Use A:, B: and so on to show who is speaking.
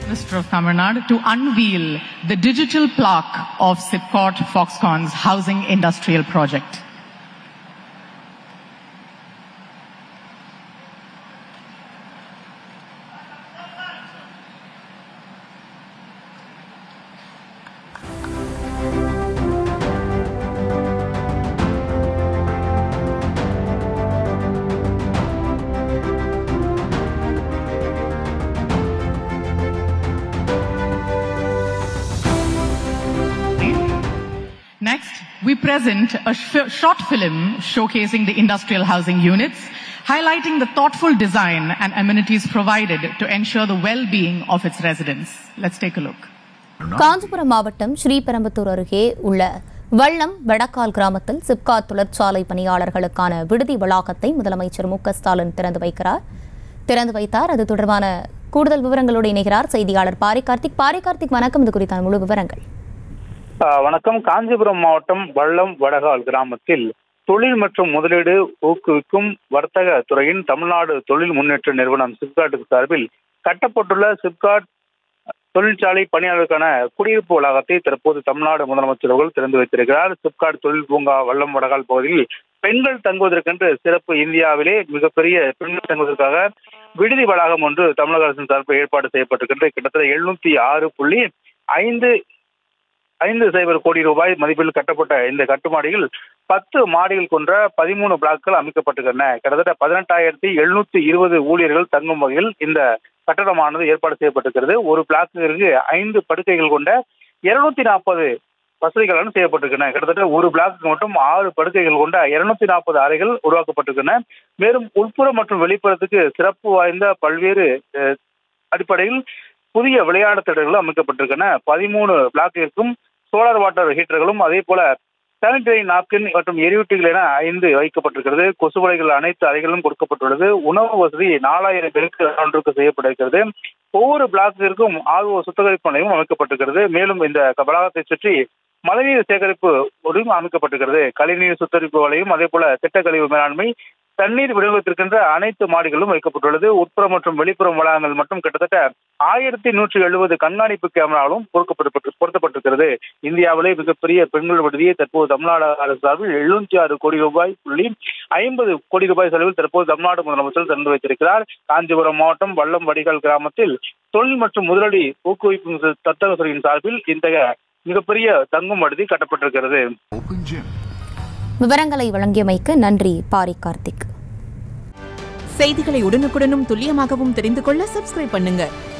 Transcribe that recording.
A: Minister of Tamil Nadu to unveil the digital plaque of Sipcot Foxconn's housing industrial project. Next, we present a sh- short film showcasing the industrial housing units, highlighting the thoughtful design and amenities provided to ensure the well-being of its residents. Let's take a look.
B: Kanchipuram மாவட்டம் ஸ்ரீபெரும்புத்தூர் அருகே உள்ள வள்ளம் வடக்கால் கிராமத்தில் சிப்காட் தொழிற்சாலை பணியாளர்களுக்கான விடுதி வளாகத்தை முதலமைச்சர் மு க ஸ்டாலின் திறந்து வைக்கிறார் திறந்து வைத்தார் அது தொடர்பான கூடுதல் விவரங்களோடு இணைகிறார் செய்தியாளர் பாரி கார்த்திக் பாரி கார்த்திக் வணக்கம் இது குறித்தான முழு விவரங்கள்
C: ஆஹ் வணக்கம் காஞ்சிபுரம் மாவட்டம் வள்ளம் வடகால் கிராமத்தில் தொழில் மற்றும் முதலீடு ஊக்குவிக்கும் வர்த்தக துறையின் தமிழ்நாடு தொழில் முன்னேற்ற நிறுவனம் சிப்காட்டுக்கு சார்பில் கட்டப்பட்டுள்ள சிப்காட் தொழிற்சாலை பணியாளருக்கான குடியிருப்பு வளாகத்தை தற்போது தமிழ்நாடு முதலமைச்சர் அவர்கள் திறந்து வைத்திருக்கிறார் சிப்காட் தொழில் பூங்கா வள்ளம் வடகால் பகுதியில் பெண்கள் தங்குவதற்கென்று சிறப்பு இந்தியாவிலே மிகப்பெரிய பெண்கள் தங்குவதற்காக விடுதி வளாகம் ஒன்று தமிழக அரசின் சார்பில் ஏற்பாடு செய்யப்பட்டிருக்கின்ற கிட்டத்தட்ட எழுநூத்தி ஆறு புள்ளி ஐந்து ஐந்து சைபர் கோடி ரூபாய் மதிப்பில் கட்டப்பட்ட இந்த கட்டுமாடியில் பத்து மாடிகள் கொண்ட பதிமூணு பிளாக்குகள் அமைக்கப்பட்டுள்ளன கிட்டத்தட்ட பதினெட்டாயிரத்தி எழுநூத்தி இருபது ஊழியர்கள் தங்கும் வகையில் இந்த கட்டடமானது ஏற்பாடு செய்யப்பட்டிருக்கிறது ஒரு பிளாக்கிற்கு ஐந்து படுக்கைகள் கொண்ட இருநூத்தி நாற்பது வசதிகளும் செய்யப்பட்டிருக்கின்றன கிட்டத்தட்ட ஒரு பிளாக்கு மட்டும் ஆறு படுக்கைகள் கொண்ட இருநூத்தி நாற்பது அறைகள் உருவாக்கப்பட்டிருக்கின்றன மேலும் உட்புற மற்றும் வெளிப்புறத்துக்கு சிறப்பு வாய்ந்த பல்வேறு அஹ், அடிப்படையில் புதிய விளையாட்டு திடல்களும் அமைக்கப்பட்டிருக்கின்றன பதிமூணு பிளாக்கிற்கும் சோலார் வாட்டர் ஹீட்டர்களும் அதே போல சானிடரி நாப்கின் மற்றும் எரியூட்டிகள் என ஐந்து வைக்கப்பட்டிருக்கிறது கொசுவலைகள் அனைத்து அறைகளும் கொடுக்கப்பட்டுள்ளது உணவு வசதி நாலாயிரம் பேருக்கு ஒன்றுக்கு செய்யப்பட்டிருக்கிறது ஒவ்வொரு பிளாக்கிற்கும் ஆர்வ சுத்திகரிப்பு நிலையம் அமைக்கப்பட்டிருக்கிறது மேலும் இந்த வளாகத்தை சுற்றி மழைநீர் சேகரிப்பு ஒன்றும் அமைக்கப்பட்டிருக்கிறது கழிவுநீர் சுத்திகரிப்பு வலையும் அதே போல திட்ட கழிவு மேலாண்மை தண்ணீர் விநியோகத்திற்கென்ற அனைத்து மாடிகளும் வைக்கப்பட்டுள்ளது உட்புற மற்றும் வெளிப்புற வளாகங்கள் மட்டும் கிட்டத்தட்ட ஆயிரத்தி நூற்றி எழுபது கண்காணிப்பு கேமராவும் பொருத்தப்பட்டு பொருத்தப்பட்டிருக்கிறது இந்தியாவிலே மிகப்பெரிய பெண்கள் விடுதியை தற்போது தமிழ்நாடு அரசு சார்பில் எழுநூத்தி ஆறு கோடி ரூபாய் புள்ளி ஐம்பது கோடி ரூபாய் செலவில் தற்போது தமிழ்நாடு முதலமைச்சர் திறந்து வைத்திருக்கிறார் காஞ்சிபுரம் மாவட்டம் வல்லம் வடிகால் கிராமத்தில் தொழில் மற்றும் முதலீடு ஊக்குவிப்பு தத்தகத்துறையின் சார்பில் இத்தகைய மிகப்பெரிய தங்கும் விடுதி கட்டப்பட்டிருக்கிறது
D: Open Gym.
B: விவரங்களை வழங்கியமைக்கு நன்றி பாரி கார்த்திக்
E: செய்திகளை உடனுக்குடனும் துல்லியமாகவும் தெரிந்து கொள்ள சப்ஸ்கிரைப் பண்ணுங்க